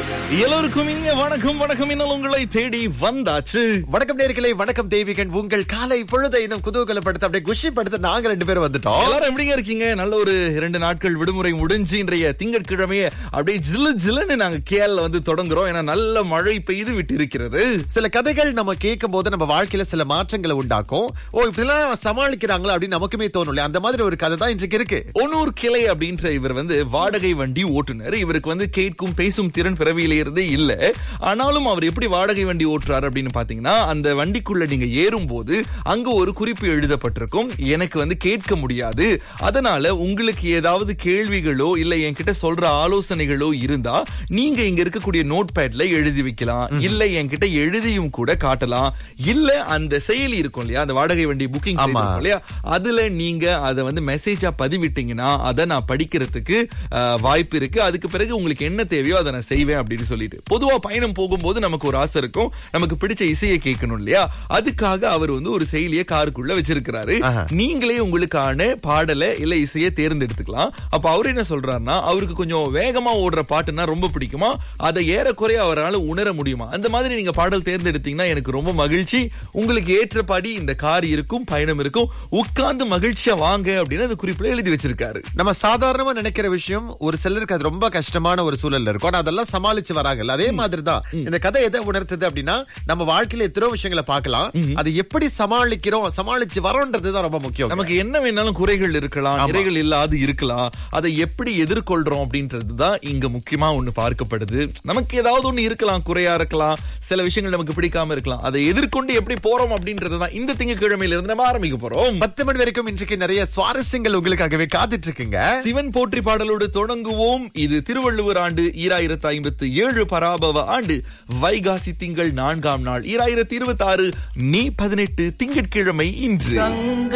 எல்லோருக்கும் இனிய வணக்கம் வணக்கம் இன்னும் உங்களை தேடி வந்தாச்சு வணக்கம் நேர்களே வணக்கம் தேவிகன் உங்கள் காலை பொழுதை இன்னும் குதூகலப்படுத்த அப்படியே குஷிப்படுத்த நாங்க ரெண்டு பேரும் வந்துட்டோம் எல்லாரும் எப்படிங்க இருக்கீங்க நல்ல ஒரு இரண்டு நாட்கள் விடுமுறை முடிஞ்சு இன்றைய திங்கட்கிழமையே அப்படியே ஜிலு ஜிலுன்னு நாங்க கேரள வந்து தொடங்குறோம் ஏன்னா நல்ல மழை பெய்து விட்டு இருக்கிறது சில கதைகள் நம்ம கேட்கும் போது நம்ம வாழ்க்கையில சில மாற்றங்களை உண்டாக்கும் ஓ இப்படிலாம் சமாளிக்கிறாங்களா அப்படின்னு நமக்குமே தோணும் இல்லையா? அந்த மாதிரி ஒரு கதை தான் இன்றைக்கு இருக்கு ஒனூர் கிளை அப்படின்ற இவர் வந்து வாடகை வண்டி ஓட்டுநர் இவருக்கு வந்து கேட்கும் பேசும் திறன் பிறவியில இருந்தே இல்ல ஆனாலும் அவர் எப்படி வாடகை வண்டி ஓட்டுறாரு அப்படின்னு பாத்தீங்கன்னா அந்த வண்டிக்குள்ள நீங்க ஏறும் போது அங்க ஒரு குறிப்பு எழுதப்பட்டிருக்கும் எனக்கு வந்து கேட்க முடியாது அதனால உங்களுக்கு ஏதாவது கேள்விகளோ இல்ல என்கிட்ட சொல்ற ஆலோசனைகளோ இருந்தா நீங்க இங்க இருக்கக்கூடிய நோட் பேட்ல எழுதி வைக்கலாம் இல்ல என்கிட்ட எழுதியும் கூட காட்டலாம் இல்ல அந்த செயலி இருக்கும் இல்லையா அந்த வாடகை வண்டி புக்கிங் ஆமா. இல்லையா அதுல நீங்க அதை வந்து மெசேஜா பதிவிட்டீங்கன்னா அதை நான் படிக்கிறதுக்கு அஹ், வாய்ப்பு இருக்கு அதுக்கு பிறகு உங்களுக்கு என்ன தேவையோ அதை நான் செய்வேன் அப்படின்னு சொல்லிட்டு பொதுவா பயணம் போகும்போது நமக்கு ஒரு ஆசை இருக்கும் நமக்கு பிடிச்ச இசையை கேட்கணும் இல்லையா அதுக்காக அவர் வந்து ஒரு செயலியை காருக்குள்ள வச்சிருக்கிறாரு ஆஹா. நீங்களே உங்களுக்கான பாடலை இல்ல இசையை தேர்ந்தெடுத்துக்கலாம் அப்ப அவர் என்ன சொல்றாருன்னா அவருக்கு கொஞ்சம் வேகமா ஓடுற பாட்டுன்னா ரொம்ப பிடிக்குமா அதை ஏறக்குறைய அவரால் உணர முடியுமா அந்த மாதிரி நீங்க பாடல் தேர்ந்தெடுத்தீங்கன்னா எனக்கு ரொம்ப மகிழ்ச்சி உங்களுக்கு ஏற்றபடி இந்த கார் இருக்கும் பயணம் இருக்கும் உட்கார்ந்து மகிழ்ச்சியா வாங்க அப்படின்னு அந்த குறிப்பில் எழுதி வச்சிருக்காரு நம்ம சாதாரணமா நினைக்கிற விஷயம் ஒரு சிலருக்கு அது ரொம்ப கஷ்டமான ஒரு சூழல்ல இருக்கும் ஆனா அதெல்லாம் சமாளிச்சு வராங்கல்ல அதே மாதிரி தான் இந்த கதை எதை உணர்த்துது அப்படின்னா நம்ம வாழ்க்கையில எத்தனையோ விஷயங்களை பார்க்கலாம் அதை எப்படி சமாளிக்கிறோம் சமாளிச்சு வரோன்றது தான் ரொம்ப முக்கியம் நமக்கு என்ன வேணாலும் குறைகள் இருக்கலாம் நிறைகள் இல்லாது இருக்கலாம் அதை எப்படி எதிர்கொள்றோம் அப்படின்றது தான் இங்க முக்கியமா ஒண்ணு பார்க்கப்படுது நமக்கு ஏதாவது ஒண்ணு இருக்கலாம் குறையா இருக்கலாம் சில விஷயங்கள் நமக்கு பிடிக்காம இருக்கலாம் அதை எதிர்கொண்டு எப்படி போறோம் அப்படின்றது தான் இந்த திங்கட்கிழமையில இருந்து நம்ம ஆரம்பிக்க போறோம் பத்து மணி வரைக்கும் இன்றைக்கு நிறைய சுவாரஸ்யங்கள் உங்களுக்காகவே காத்துட்டு இருக்குங்க சிவன் போற்றி பாடலோடு தொடங்குவோம் இது திருவள்ளுவர் ஆண்டு ஈராயிரத்து ஐம்பத்து ஏழு பராபவ ஆண்டு வைகாசி திங்கள் நான்காம் நாள் ஈராயிரத்தி இருபத்தி ஆறு மே பதினெட்டு திங்கட்கிழமை இன்று